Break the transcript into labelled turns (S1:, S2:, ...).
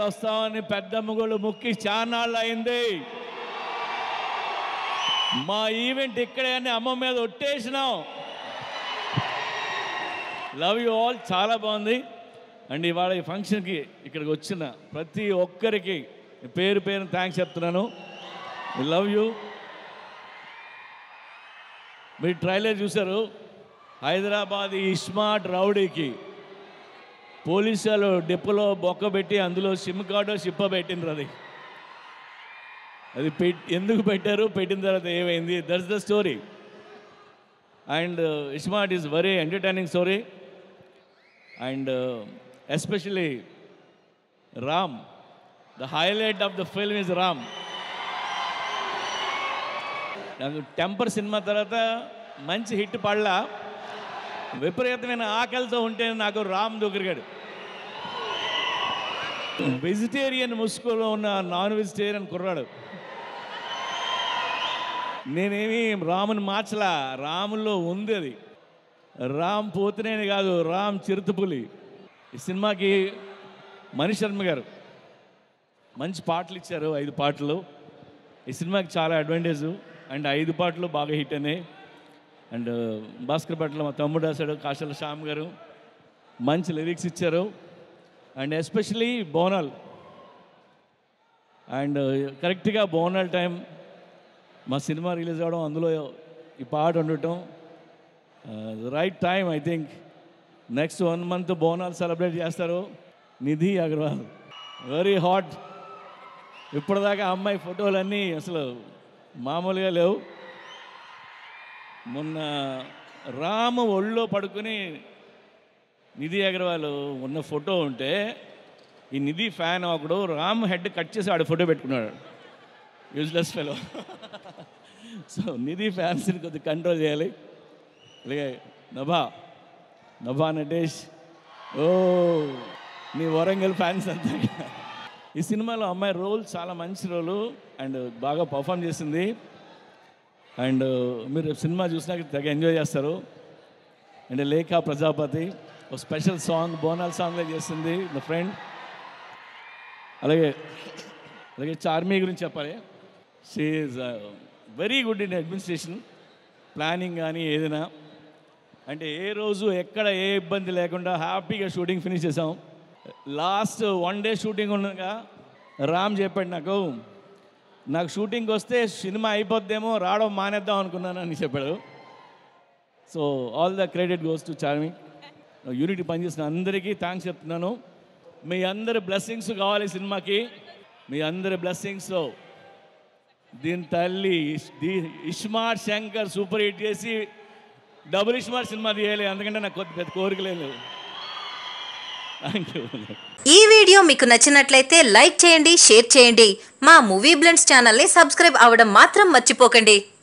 S1: వస్తామని పెద్దమ్మగోళ్ళు ముక్కి చాన్నాళ్ళు అయింది మా ఈవెంట్ ఇక్కడే అని అమ్మ మీద ఒట్టేసినాం లవ్ యూ ఆల్ చాలా బాగుంది అండ్ ఇవాళ ఈ ఫంక్షన్కి ఇక్కడికి వచ్చిన ప్రతి ఒక్కరికి పేరు పేరు థ్యాంక్స్ చెప్తున్నాను లవ్ యూ మీరు ట్రైలర్ చూశారు హైదరాబాద్ ఈ స్మార్ట్ రౌడీకి పోలీసులు డిపోలో బొక్క పెట్టి అందులో సిమ్ కార్డు సిప్ప పెట్టిండ్రు అది అది పెట్ ఎందుకు పెట్టారు పెట్టిన తర్వాత ఏమైంది that's the story and iSmart is very entertaining story and especially Ram the highlight of the film is Ram నాకు టెంపర్ సినిమా తర్వాత మంచి హిట్ పడలా విపరీతమైన ఆకలితో ఉంటే నాకు రామ్ దొరికాడు వెజిటేరియన్ ముసుగులో ఉన్న నాన్ వెజిటేరియన్ కుర్రాడు నేనేమి రాముని మార్చలా రాముల్లో ఉంది అది రామ్ పోతునేని కాదు రామ్ చిరుతపులి ఈ సినిమాకి మణి శర్మ గారు మంచి పాటలు ఇచ్చారు ఐదు పాటలు ఈ సినిమాకి చాలా అడ్వాంటేజ్ అండ్ ఐదు పాటలు బాగా హిట్ అయినాయి అండ్ భాస్కర్ పట్ల మా తమ్ముడు రాశాడు కాశల శ్యామ్ గారు మంచి లిరిక్స్ ఇచ్చారు అండ్ ఎస్పెషలీ బోనాల్ అండ్ కరెక్ట్గా బోనాల్ టైం మా సినిమా రిలీజ్ అవ్వడం అందులో ఈ పాట ఉండటం right time I think next one month Bonalu celebrate చేస్తారు నిధి అగర్వాల్ వెరీ హాట్ ఇప్పటిదాకా అమ్మాయి ఫోటోలన్నీ అసలు మామూలుగా లేవు మొన్న రాము ఒళ్ళో పడుకుని నిధి అగర్వాల్ ఉన్న ఫోటో ఉంటే ఈ నిధి ఫ్యాన్ ఒకడు రామ్ హెడ్ కట్ చేసి ఆడు ఫోటో పెట్టుకున్నాడు యూజ్లెస్ ఫెలో సో నిధి ఫ్యాన్స్ని కొద్దిగా కంట్రోల్ చేయాలి అలాగే నభా నభా నటేష్ ఓ నీ వరంగల్ ఫ్యాన్స్ అంతా ఈ సినిమాలో అమ్మాయి రోల్ చాలా మంచి రోలు అండ్ బాగా పర్ఫామ్ చేసింది అండ్ మీరు సినిమా చూసినాక తెగ ఎంజాయ్ చేస్తారు అండ్ లేఖ ప్రజాపతి ఒక స్పెషల్ సాంగ్ బోనాల్ సాంగ్లో చేస్తుంది నా ఫ్రెండ్ అలాగే అలాగే చార్మీ గురించి చెప్పాలి she's very good in administration planning కానీ ఏదైనా అంటే ఏ రోజు ఎక్కడ ఏ ఇబ్బంది లేకుండా హ్యాపీగా షూటింగ్ ఫినిష్ చేసాం లాస్ట్ వన్ డే షూటింగ్ ఉండగా రామ్ చెప్పాడు నాకు నాకు షూటింగ్కి వస్తే సినిమా అయిపోద్దేమో రావడం మానేద్దాం అనుకున్నాను అని చెప్పాడు so all the credit goes to Charmi యూనిటీ పనిచేసిన అందరికీ థ్యాంక్స్ చెప్తున్నాను మీ అందరి బ్లెస్సింగ్స్ కావాలి సినిమాకి మీ అందరి బ్లెస్సింగ్స్లో దీని తల్లి ఇష్- ది- ఇస్మార్ట్ శంకర్ సూపర్ హిట్ చేసి డబుల్ ఇస్మార్ట్ సినిమా తీయాలి అందుకంటే నాకు కొద్ది పెద్ద కోరికలేదు థ్యాంక్ యూ
S2: ఈ వీడియో మీకు నచ్చినట్లయితే లైక్ చేయండి షేర్ చేయండి మా మూవీ బ్లెండ్స్ ఛానల్ని సబ్స్క్రైబ్ అవ్వడం మాత్రం మర్చిపోకండి